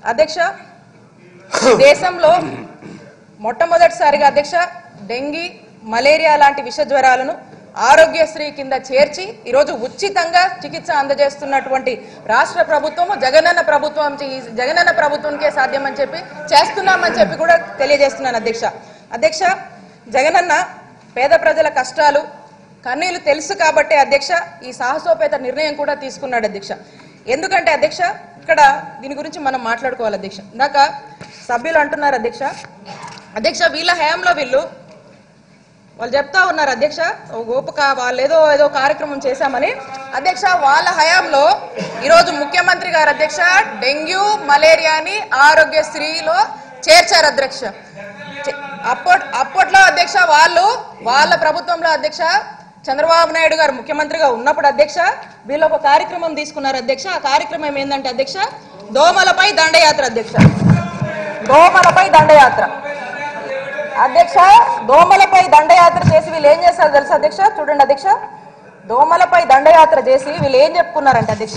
అధ్యక్ష దేశంలో మొట్టమొదటిసారిగా అధ్యక్ష డెంగీ మలేరియా లాంటి విష జ్వరాలను ఆరోగ్యశ్రీ కింద చేర్చి ఈరోజు ఉచితంగా చికిత్స అందజేస్తున్నటువంటి రాష్ట్ర ప్రభుత్వం జగనన్న ప్రభుత్వం ఈ జగనన్న ప్రభుత్వంకే సాధ్యమని చెప్పి చేస్తున్నామని చెప్పి కూడా తెలియజేస్తున్నాను అధ్యక్ష అధ్యక్ష జగనన్న పేద ప్రజల కష్టాలు కన్నీళ్లు తెలుసు కాబట్టి అధ్యక్ష ఈ సాహసోపేత నిర్ణయం కూడా తీసుకున్నాడు అధ్యక్ష ఎందుకంటే అధ్యక్ష ఇక్కడ దీని గురించి మనం మాట్లాడుకోవాలి అధ్యక్ష ఇందాక సభ్యులు అంటున్నారు అధ్యక్ష అధ్యక్ష వీళ్ళ హయాంలో వీళ్ళు వాళ్ళు చెప్తా ఉన్నారు అధ్యక్ష ఓ గోపక వాళ్ళు ఏదో ఏదో కార్యక్రమం చేశామని అధ్యక్ష వాళ్ళ హయాంలో ఈరోజు ముఖ్యమంత్రి గారు అధ్యక్ష డెంగ్యూ మలేరియాని ఆరోగ్యశ్రీలో చేర్చారు అధ్యక్ష చే- అప్పట్ అప్పట్లో అధ్యక్ష వాళ్ళు వాళ్ళ ప్రభుత్వంలో అధ్యక్ష చంద్రబాబు నాయుడు గారు ముఖ్యమంత్రిగా ఉన్నప్పుడు అధ్యక్ష వీళ్ళు ఒక కార్యక్రమం తీసుకున్నారు అధ్యక్ష ఆ కార్యక్రమం ఏంటంటే అధ్యక్ష దోమలపై దండయాత్ర అధ్యక్ష దోమలపై దండయాత్ర అధ్యక్ష దోమలపై దండయాత్ర చేసి వీళ్ళు ఏం చేస్తారు తెలుసా అధ్యక్ష చూడండి అధ్యక్ష దోమలపై దండయాత్ర చేసి వీళ్ళు ఏం చెప్పుకున్నారంటే అధ్యక్ష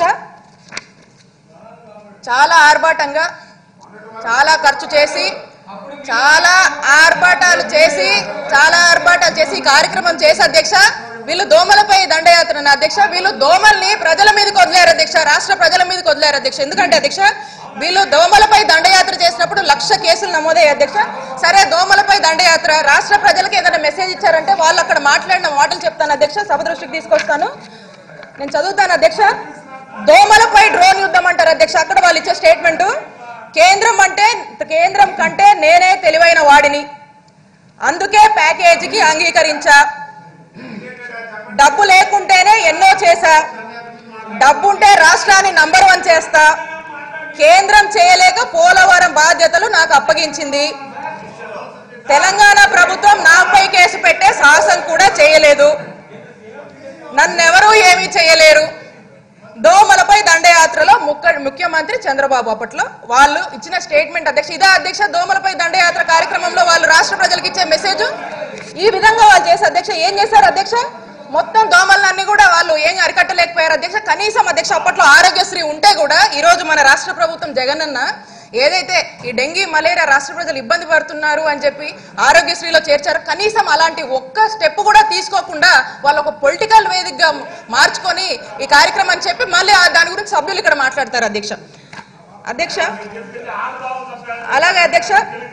చాలా ఆర్భాటంగా చాలా ఖర్చు చేసి చాలా ఆర్భాటాలు చేసి చాలా ఆర్భాటాలు చేసి ఈ కార్యక్రమం చేసి అధ్యక్ష వీళ్ళు దోమలపై దండయాత్ర అధ్యక్ష వీళ్ళు దోమల్ని ప్రజల మీదకి వదిలేరు అధ్యక్ష రాష్ట్ర ప్రజల మీదకి వదిలేరు అధ్యక్ష ఎందుకంటే అధ్యక్ష వీళ్ళు దోమలపై దండయాత్ర చేసినప్పుడు లక్ష కేసులు నమోదయ్యాయి అధ్యక్ష సరే దోమలపై దండయాత్ర రాష్ట్ర ప్రజలకు ఏదైనా మెసేజ్ ఇచ్చారంటే వాళ్ళు అక్కడ మాట్లాడిన మాటలు చెప్తాను అధ్యక్ష సభ దృష్టికి తీసుకొస్తాను నేను చదువుతాను అధ్యక్ష దోమలపై డ్రోన్ యుద్ధం అంటారు అధ్యక్ష అక్కడ వాళ్ళు ఇచ్చే స్టేట్మెంట్ కేంద్రం అంటే కేంద్రం కంటే నేనే తెలివైన వాడిని అందుకే ప్యాకేజీకి అంగీకరించా డబ్బు లేకుంటేనే ఎన్నో చేశా డబ్బుంటే రాష్ట్రాన్ని నంబర్ వన్ చేస్తా కేంద్రం చేయలేక పోలవరం బాధ్యతలు నాకు అప్పగించింది తెలంగాణ ప్రభుత్వం నాపై కేసు పెట్టే సాహసం కూడా చేయలేదు నన్నెవరూ ఏమీ చేయలేరు దోమలపై దండయాత్రలో ముక్క ముఖ్యమంత్రి చంద్రబాబు అప్పట్లో వాళ్ళు ఇచ్చిన స్టేట్మెంట్ అధ్యక్ష ఇదే అధ్యక్ష దోమలపై దండయాత్ర కార్యక్రమంలో వాళ్ళు రాష్ట్ర ప్రజలకు ఇచ్చే మెసేజ్ ఈ విధంగా వాళ్ళు చేసే అధ్యక్ష ఏం చేశారు అధ్యక్ష మొత్తం దోమలన్నీ కూడా వాళ్ళు ఏం అరికట్టలేకపోయారు అధ్యక్ష కనీసం అధ్యక్ష అప్పట్లో ఆరోగ్యశ్రీ ఉంటే కూడా ఈ రోజు మన రాష్ట్ర ప్రభుత్వం జగనన్న ఏదైతే ఈ డెంగీ మలేరియా రాష్ట్ర ప్రజలు ఇబ్బంది పడుతున్నారు అని చెప్పి ఆరోగ్యశ్రీలో చేర్చారు కనీసం అలాంటి ఒక్క స్టెప్ కూడా తీసుకోకుండా వాళ్ళు ఒక పొలిటికల్ వేదికగా మార్చుకొని ఈ కార్యక్రమం చెప్పి మళ్ళీ ఆ దాని గురించి సభ్యులు ఇక్కడ మాట్లాడతారు అధ్యక్ష అధ్యక్ష అలాగే అధ్యక్ష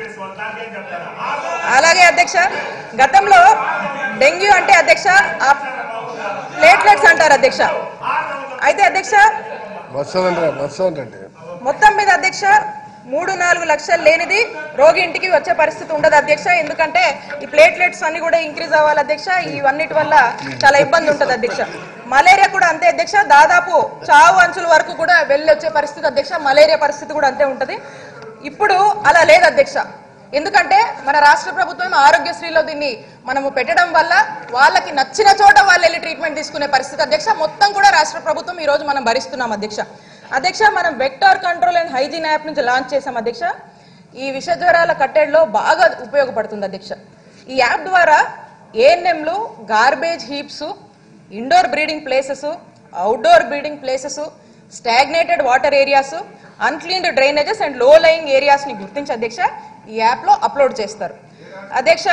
అలాగే అధ్యక్ష గతంలో డెంగ్యూ అంటే అధ్యక్ష ఆ ప్లేట్లెట్స్ అంటారు అధ్యక్ష అయితే అధ్యక్ష మత్స్యం మత్స్యం అండి మొత్తం మీద అధ్యక్ష మూడు నాలుగు లక్షలు లేనిది రోగి ఇంటికి వచ్చే పరిస్థితి ఉండదు అధ్యక్ష ఎందుకంటే ఈ ప్లేట్లెట్స్ అన్ని కూడా ఇంక్రీజ్ అవ్వాలి అధ్యక్ష ఇవన్నిటి వల్ల చాలా ఇబ్బంది ఉంటుంది అధ్యక్ష మలేరియా కూడా అంతే అధ్యక్ష దాదాపు చావు అంచుల వరకు కూడా వెళ్ళి వచ్చే పరిస్థితి అధ్యక్ష మలేరియా పరిస్థితి కూడా అంతే ఉంటుంది ఇప్పుడు అలా లేదు అధ్యక్ష ఎందుకంటే మన రాష్ట్ర ప్రభుత్వం ఆరోగ్యశ్రీలో దీన్ని మనము పెట్టడం వల్ల వాళ్ళకి నచ్చిన చోట వాళ్ళు వెళ్ళి ట్రీట్మెంట్ తీసుకునే పరిస్థితి అధ్యక్ష మొత్తం కూడా రాష్ట్ర ప్రభుత్వం ఈ రోజు మనం భరిస్తున్నాం అధ్యక్ష అధ్యక్ష మనం vector control and hygiene app నుంచి లాంచ్ చేసాం అధ్యక్ష ఈ విష జ్వరాల కట్టడిలో బాగా ఉపయోగపడుతుంది అధ్యక్ష ఈ యాప్ ద్వారా ఏఎన్ఎంలు garbage heaps indoor breeding places outdoor breeding places stagnated water areas uncleaned drainages and low lying areas ని గుర్తించి అధ్యక్ష ఈ యాప్ లో అప్లోడ్ చేస్తారు అధ్యక్ష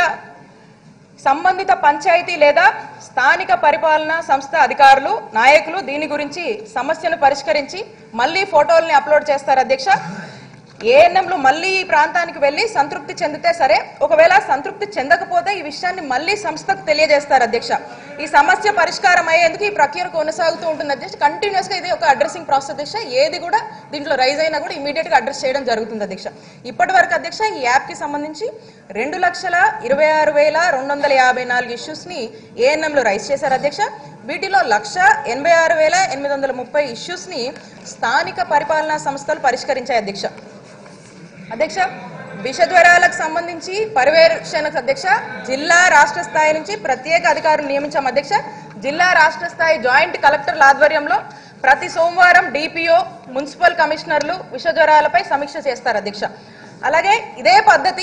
సంబంధిత పంచాయతీ లేదా స్థానిక పరిపాలనా సంస్థ అధికారులు నాయకులు దీని గురించి సమస్యను పరిష్కరించి మళ్ళీ ఫోటోల్ని అప్లోడ్ చేస్తారు అధ్యక్ష ఏఎన్ఎంలు మళ్ళీ ఈ ప్రాంతానికి వెళ్ళి సంతృప్తి చెందితే సరే ఒకవేళ సంతృప్తి చెందకపోతే ఈ విషయాన్ని మళ్ళీ సంస్థకు తెలియజేస్తారు అధ్యక్ష ఈ సమస్య పరిష్కారం అయ్యేందుకు ఈ ప్రక్రియ కొనసాగుతూ ఉంటుంది అధ్యక్ష కంటిన్యూస్ గా ఇది ఒక అడ్రసింగ్ ప్రాసెస్ అధ్యక్ష ఏది కూడా దీంట్లో రైజ్ అయినా కూడా ఇమీడియట్ గా అడ్రస్ చేయడం జరుగుతుంది అధ్యక్ష ఇప్పటి వరకు అధ్యక్ష ఈ యాప్ కి సంబంధించి రెండు లక్షల ఇరవై ఆరు వేల రెండు వందల యాభై నాలుగు ఇష్యూస్ ని ఏఎన్ఎంలో రైజ్ చేశారు అధ్యక్ష వీటిలో లక్ష ఎనభై ఆరు వేల ఎనిమిది వందల ముప్పై ఇష్యూస్ ని స్థానిక పరిపాలనా సంస్థలు పరిష్కరించాయి అధ్యక్ష అధ్యక్ష విష జ్వరాలకు సంబంధించి పర్యవేక్షణకు అధ్యక్ష జిల్లా రాష్ట్ర స్థాయి నుంచి ప్రత్యేక అధికారులు నియమించాం అధ్యక్ష జిల్లా రాష్ట్ర స్థాయి జాయింట్ కలెక్టర్ల ఆధ్వర్యంలో ప్రతి సోమవారం డిపిఓ మున్సిపల్ కమిషనర్లు విష జ్వరాలపై సమీక్ష చేస్తారు అధ్యక్ష అలాగే ఇదే పద్ధతి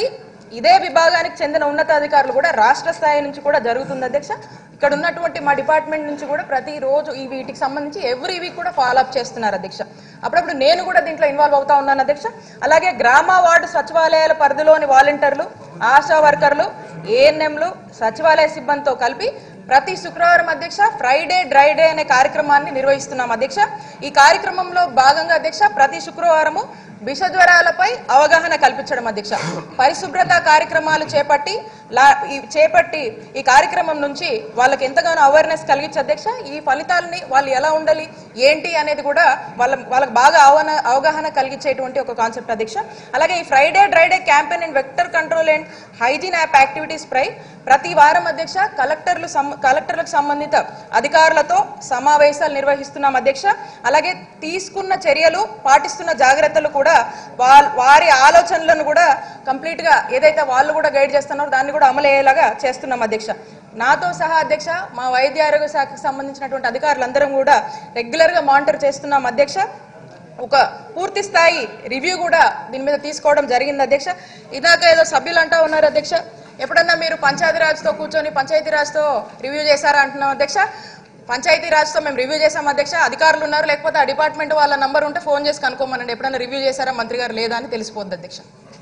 ఇదే విభాగానికి చెందిన ఉన్నతాధికారులు కూడా రాష్ట్ర స్థాయి నుంచి కూడా జరుగుతుంది అధ్యక్ష ఇక్కడ ఉన్నటువంటి మా డిపార్ట్మెంట్ నుంచి కూడా ప్రతిరోజు ఈ వీటికి సంబంధించి ఎవ్రీ వీక్ కూడా ఫాలో అప్ చేస్తున్నారు అధ్యక్ష అప్పుడప్పుడు నేను కూడా దీంట్లో ఇన్వాల్వ్ అవుతా ఉన్నాను అధ్యక్ష అలాగే గ్రామ వార్డు సచివాలయాల పరిధిలోని వాలంటీర్లు ఆశా వర్కర్లు ఏఎన్ఎంలు సచివాలయ సిబ్బందితో కలిపి ప్రతి శుక్రవారం అధ్యక్ష ఫ్రైడే డ్రై డే అనే కార్యక్రమాన్ని నిర్వహిస్తున్నాం అధ్యక్ష ఈ కార్యక్రమంలో భాగంగా అధ్యక్ష ప్రతి శుక్రవారము విష జ్వరాలపై అవగాహన కల్పించడం అధ్యక్ష పరిశుభ్రత కార్యక్రమాలు చేపట్టి లా- ఈ చేపట్టి ఈ కార్యక్రమం నుంచి వాళ్ళకి ఎంతగానో అవేర్నెస్ కలిగించే అధ్యక్ష ఈ ఫలితాలని వాళ్ళు ఎలా ఉండాలి ఏంటి అనేది కూడా వాళ్ళ వాళ్ళకి బాగా అవగాహన అవగాహన కలిగించేటువంటి ఒక కాన్సెప్ట్ అధ్యక్ష అలాగే ఈ Friday dry day campaign and vector control and hygiene app activities పై ప్రతి వారం అధ్యక్ష కలెక్టర్లు సం- కలెక్టర్లకు సంబంధిత అధికారులతో సమావేశాలు నిర్వహిస్తున్నాం అధ్యక్ష అలాగే తీసుకున్న చర్యలు పాటిస్తున్న జాగ్రత్తలు కూడా వాల్- వారి ఆలోచనలను కూడా కంప్లీట్ గా ఏదైతే వాళ్ళు కూడా గైడ్ చేస్తున్నారో దాన్ని కూడా అమలు అయ్యేలాగా చేస్తున్నాం అధ్యక్ష నాతో సహా అధ్యక్ష మా వైద్య ఆరోగ్య శాఖకు సంబంధించినటువంటి అధికారులందరం కూడా రెగ్యులర్ గా మానిటర్ చేస్తున్నాం అధ్యక్ష ఒక పూర్తి స్థాయి రివ్యూ కూడా దీని మీద తీసుకోవడం జరిగింది అధ్యక్ష ఇదాక ఏదో సభ్యులు అంటా ఉన్నారు అధ్యక్ష ఎప్పుడన్నా మీరు పంచాయతీరాజ్తో కూర్చొని పంచాయతీరాజ్తో రివ్యూ చేశారా అంటున్నాం అధ్యక్ష పంచాయతీరాజ్తో మేము రివ్యూ చేసాం అధ్యక్ష అధికారులు ఉన్నారు లేకపోతే ఆ డిపార్ట్మెంట్ వాళ్ళ నంబర్ ఉంటే ఫోన్ చేసి కనుక్కోమనండి ఎప్పుడన్నా రివ్యూ చేశారా మంత్రి గారు లేదా అని తెలిసిపోద్ది అధ్యక్ష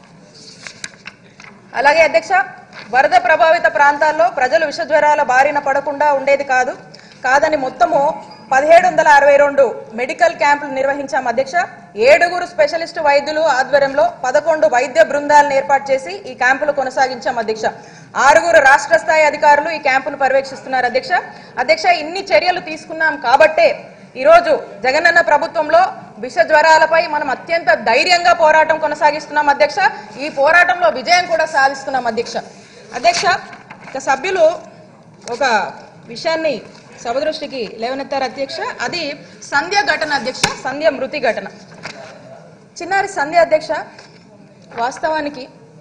అలాగే అధ్యక్ష వరద ప్రభావిత ప్రాంతాల్లో ప్రజలు విషజ్వరాల బారిన పడకుండా ఉండేది కాదు కాదని మొత్తము పదిహేడు వందల అరవై రెండు మెడికల్ క్యాంపులు నిర్వహించాం అధ్యక్ష ఏడుగురు స్పెషలిస్ట్ వైద్యులు ఆధ్వర్యంలో పదకొండు వైద్య బృందాలను ఏర్పాటు చేసి ఈ క్యాంపులు కొనసాగించాం అధ్యక్ష ఆరుగురు రాష్ట్ర స్థాయి అధికారులు ఈ క్యాంపును పర్యవేక్షిస్తున్నారు అధ్యక్ష అధ్యక్ష ఇన్ని చర్యలు తీసుకున్నాం కాబట్టే ఈరోజు జగనన్న ప్రభుత్వంలో విష జ్వరాలపై మనం అత్యంత ధైర్యంగా పోరాటం కొనసాగిస్తున్నాం అధ్యక్ష ఈ పోరాటంలో విజయం కూడా సాధిస్తున్నాం అధ్యక్ష అధ్యక్ష ఇక సభ్యులు ఒక విషయాన్ని సభ దృష్టికి లేవనెత్తారు అధ్యక్ష అది సంధ్య ఘటన అధ్యక్ష సంధ్య మృతి ఘటన చిన్నారి సంధ్య అధ్యక్ష వాస్తవానికి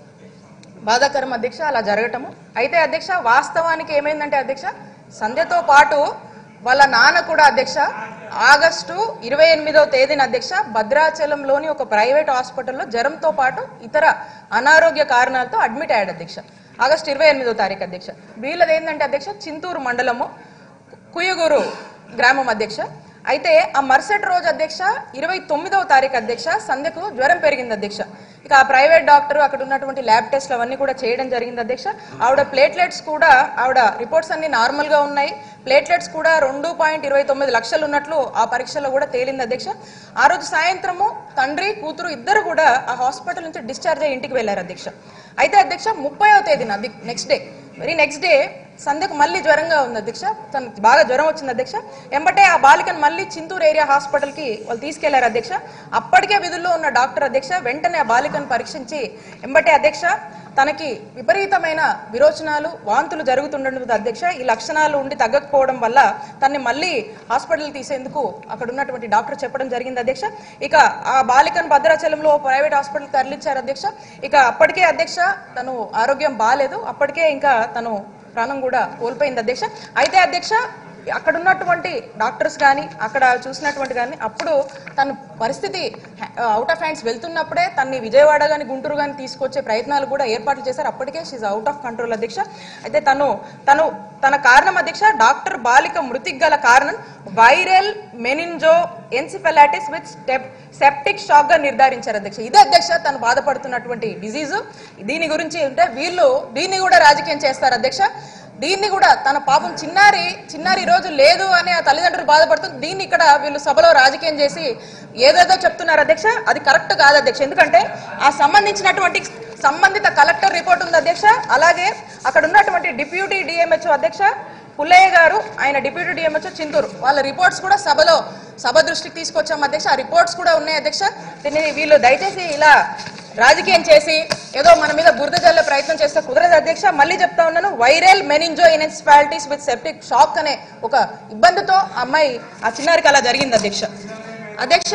బాధాకరం అధ్యక్ష అలా జరగటము అయితే అధ్యక్ష వాస్తవానికి ఏమైందంటే అధ్యక్ష సంధ్యతో పాటు వాళ్ళ నాన్న కూడా అధ్యక్ష ఆగస్టు ఇరవై ఎనిమిదవ తేదీన అధ్యక్ష భద్రాచలంలోని ఒక ప్రైవేట్ హాస్పిటల్లో జ్వరంతో పాటు ఇతర అనారోగ్య కారణాలతో అడ్మిట్ అయ్యాడు అధ్యక్ష ఆగస్టు ఇరవై ఎనిమిదో తారీఖు అధ్యక్ష వీళ్ళది ఏంటంటే అధ్యక్ష చింతూరు మండలము కుయగూరు గ్రామం అధ్యక్ష అయితే ఆ మరుసటి రోజు అధ్యక్ష ఇరవై తొమ్మిదవ తారీఖు అధ్యక్ష సంధ్యకు జ్వరం పెరిగింది అధ్యక్ష ఇక ఆ ప్రైవేట్ డాక్టర్ అక్కడ ఉన్నటువంటి ల్యాబ్ టెస్ట్లు అవన్నీ కూడా చేయడం జరిగింది అధ్యక్ష ఆవిడ ప్లేట్లెట్స్ కూడా ఆవిడ రిపోర్ట్స్ అన్ని నార్మల్ గా ఉన్నాయి ప్లేట్లెట్స్ కూడా రెండు పాయింట్ ఇరవై తొమ్మిది లక్షలు ఉన్నట్లు ఆ పరీక్షలో కూడా తేలింది అధ్యక్ష ఆ రోజు సాయంత్రము తండ్రి కూతురు ఇద్దరు కూడా ఆ హాస్పిటల్ నుంచి డిశ్చార్జ్ అయ్యి ఇంటికి వెళ్ళారు అధ్యక్ష అయితే అధ్యక్ష ముప్పైవ తేదీన next day very next day సంధ్యకు మళ్ళీ జ్వరంగా ఉంది అధ్యక్ష తనకు బాగా జ్వరం వచ్చింది అధ్యక్ష ఎంబటే ఆ బాలికను మళ్ళీ చింతూరు ఏరియా హాస్పిటల్ కి వాళ్ళు తీసుకెళ్లారు అధ్యక్ష అప్పటికే విధుల్లో ఉన్న డాక్టర్ అధ్యక్ష వెంటనే ఆ బాలికను పరీక్షించి ఎంబటే అధ్యక్ష తనకి విపరీతమైన విరోచనాలు వాంతులు జరుగుతుండడం అధ్యక్ష ఈ లక్షణాలు ఉండి తగ్గకపోవడం వల్ల తన్ని మళ్ళీ హాస్పిటల్ తీసేందుకు అక్కడ ఉన్నటువంటి డాక్టర్ చెప్పడం జరిగింది అధ్యక్ష ఇక ఆ బాలికను భద్రాచలంలో ప్రైవేట్ హాస్పిటల్ తరలించారు అధ్యక్ష ఇక అప్పటికే అధ్యక్ష తను ఆరోగ్యం బాగాలేదు అప్పటికే ఇంకా తను ప్రాణం కూడా కోల్పోయింది అధ్యక్ష అయితే అధ్యక్ష అక్కడ ఉన్నటువంటి డాక్టర్స్ కానీ అక్కడ చూసినటువంటి కానీ అప్పుడు తన పరిస్థితి అవుట్ ఆఫ్ హ్యాండ్స్ వెళ్తున్నప్పుడే తన్ని విజయవాడ కానీ గుంటూరు కానీ తీసుకొచ్చే ప్రయత్నాలు కూడా ఏర్పాట్లు చేశారు అప్పటికే షీజ్ అవుట్ ఆఫ్ కంట్రోల్ అధ్యక్ష అయితే తను తను తన కారణం అధ్యక్ష డాక్టర్ బాలిక మృతికి గల కారణం viral meningoencephalitis with step septic shock గా నిర్ధారించారు అధ్యక్ష ఇదే అధ్యక్ష తను బాధపడుతున్నటువంటి డిజీజ్ దీని గురించి ఉంటే వీళ్ళు దీన్ని కూడా రాజకీయం చేస్తారు అధ్యక్ష దీన్ని కూడా తన పాపం చిన్నారి చిన్నారి ఈ రోజు లేదు అని ఆ తల్లిదండ్రులు బాధపడుతుంది దీన్ని ఇక్కడ వీళ్ళు సభలో రాజకీయం చేసి ఏదేదో చెప్తున్నారు అధ్యక్ష అది కరెక్ట్ కాదు అధ్యక్ష ఎందుకంటే ఆ సంబంధించినటువంటి సంబంధిత కలెక్టర్ రిపోర్ట్ ఉంది అధ్యక్ష అలాగే అక్కడ ఉన్నటువంటి డిప్యూటీ డిఎంహెచ్ఓ అధ్యక్ష పుల్లయ్య గారు ఆయన డిప్యూటీ డిఎంహెచ్ఓ చింతూరు వాళ్ళ రిపోర్ట్స్ కూడా సభలో సభ దృష్టికి తీసుకొచ్చాం అధ్యక్ష ఆ రిపోర్ట్స్ కూడా ఉన్నాయి అధ్యక్ష దీన్ని వీళ్ళు దయచేసి ఇలా రాజకీయం చేసి ఏదో మన మీద బురద జల్లే ప్రయత్నం చేస్తే కుదరదు అధ్యక్ష మళ్ళీ చెప్తా ఉన్నాను viral meningoencephalitis with septic shock అనే ఒక ఇబ్బందితో ఆ అమ్మాయి ఆ చిన్నారికి అలా జరిగింది అధ్యక్ష అధ్యక్ష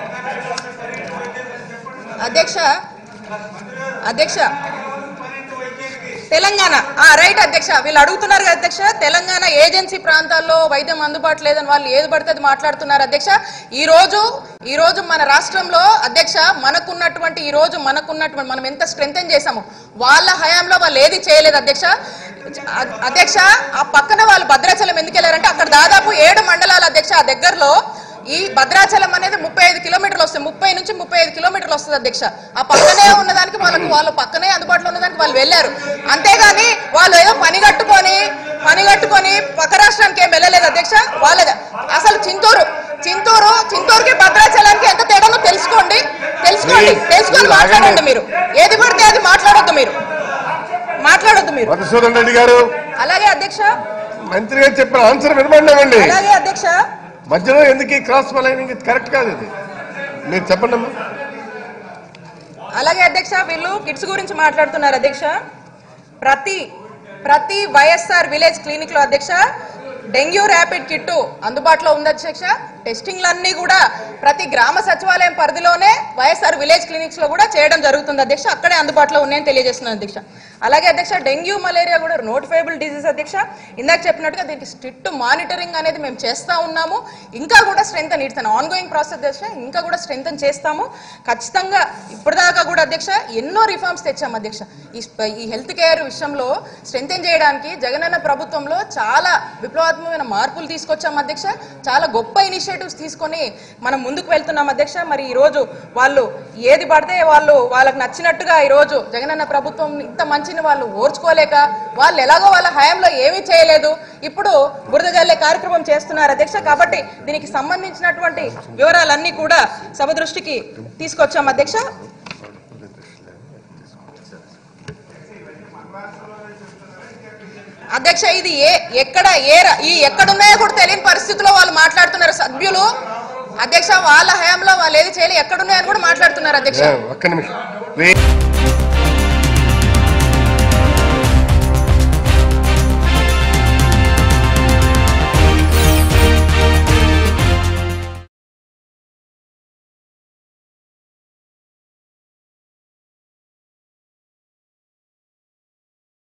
అధ్యక్ష అధ్యక్ష తెలంగాణ ఆ రైట్ అధ్యక్ష వీళ్ళు అడుగుతున్నారు కదా అధ్యక్ష తెలంగాణ ఏజెన్సీ ప్రాంతాల్లో వైద్యం అందుబాటు లేదని వాళ్ళు ఏది పడితే అది మాట్లాడుతున్నారు అధ్యక్ష ఈ రోజు ఈ రోజు మన రాష్ట్రంలో అధ్యక్ష మనకున్నటువంటి ఈ రోజు మనకున్నటువంటి మనం ఎంత స్ట్రెంగ్ చేశాము వాళ్ళ హయాంలో వాళ్ళు ఏది చేయలేదు అధ్యక్ష అ- అధ్యక్ష ఆ పక్కన వాళ్ళు భద్రాచలం ఎందుకు వెళ్ళారంటే అక్కడ దాదాపు ఏడు మండలాల అధ్యక్ష ఆ దగ్గరలో ఈ భద్రాచలం అనేది ముప్పై ఐదు కిలోమీటర్లు వస్తుంది ముప్పై నుంచి ముప్పై ఐదు కిలోమీటర్లు వస్తుంది అధ్యక్ష ఆ పక్కనే ఉన్నదానికి వాళ్ళకు వాళ్ళు పక్కనే అందుబాటులో ఉన్నదానికి వాళ్ళు వెళ్ళారు అంతేగాని వాళ్ళు ఏదో పని కట్టుకొని పని కట్టుకొని పక్క రాష్ట్రానికి ఏం వెళ్ళలేదు అధ్యక్ష వాళ్ళది అసలు చింతూరు చింతూరు చింతూరుకి భద్రాచలానికి ఎంత తేడానో తెలుసుకోండి తెలుసుకోండి Please, తెలుసుకొని మీరు ఆగండి. మాట్లాడండి మీరు ఏది పడితే అది మాట్లాడొద్దు మీరు మాట్లాడొద్దు మీరు మధుసూదన్ రెడ్డి గారు అలాగే అధ్యక్ష మంత్రి గారు చెప్పిన ఆన్సర్ వినమండి అలాగే అధ్యక్ష మధ్యలో ఎందుకు ఈ క్రాస్ మలైనింగ్ ఇది కరెక్ట్ కాదు ఇది మీరు చెప్పండి అమ్మా అలాగే అధ్యక్ష వీళ్ళు కిడ్స్ గురించి మాట్లాడుతున్నారు అధ్యక్ష ప్రతి ప్రతి వైఎస్ఆర్ విలేజ్ క్లినిక్ లో అధ్యక్ష డెంగ్యూ ర్యాపిడ్ కిట్ అందుబాటులో ఉంది అధ్యక్ష టెస్టింగ్లన్నీ కూడా ప్రతి గ్రామ సచివాలయం పరిధిలోనే వైఎస్ఆర్ విలేజ్ క్లినిక్స్ లో కూడా చేయడం జరుగుతుంది అధ్యక్ష అక్కడే అందుబాటులో ఉన్నాయని తెలియజేస్తున్నాను అధ్యక్ష అలాగే అధ్యక్ష డెంగ్యూ మలేరియా కూడా నోటిఫైబుల్ డిసీజ్ అధ్యక్ష ఇందాక చెప్పినట్టుగా దీనికి స్ట్రిక్ట్ మానిటరింగ్ అనేది మేము చేస్తా ఉన్నాము ఇంకా కూడా స్ట్రెంగ్ ఇస్తాను ఆన్ గోయింగ్ ప్రాసెస్ అధ్యక్ష ఇంకా కూడా స్ట్రెంగ్ చేస్తాము ఖచ్చితంగా ఇప్పటిదాకా కూడా అధ్యక్ష ఎన్నో రిఫార్మ్స్ తెచ్చాము అధ్యక్ష ఈ స్ప- ఈ హెల్త్ కేర్ విషయంలో స్ట్రెంగ్ చేయడానికి జగనన్న ప్రభుత్వంలో చాలా విప్లవాత్మకమైన మార్పులు తీసుకొచ్చాము అధ్యక్ష చాలా గొప్ప ఇనిషియేటివ్స్ తీసుకొని మనం ముందుకు వెళ్తున్నాం అధ్యక్ష మరి ఈ రోజు వాళ్ళు ఏది పడితే వాళ్ళు వాళ్ళకి నచ్చినట్టుగా ఈ రోజు జగనన్న ప్రభుత్వం ఇంత మంచిని వాళ్ళు ఓర్చుకోలేక వాళ్ళు ఎలాగో వాళ్ళ హయాంలో ఏమీ చేయలేదు ఇప్పుడు బురద జల్లే కార్యక్రమం చేస్తున్నారు అధ్యక్ష కాబట్టి దీనికి సంబంధించినటువంటి వివరాలన్నీ కూడా సభ దృష్టికి తీసుకొచ్చాం అధ్యక్ష అధ్యక్ష ఇది ఏ ఎక్కడ ఏ ర- ఈ ఎక్కడున్నాయో కూడా తెలియని పరిస్థితిలో వాళ్ళు మాట్లాడుతున్నారు సభ్యులు అధ్యక్ష వాళ్ళ హయాంలో వాళ్ళు ఏది చేయలేదు ఎక్కడున్నాయని కూడా మాట్లాడుతున్నారు అధ్యక్ష ఏ, ఒక్క నిమిషం వే-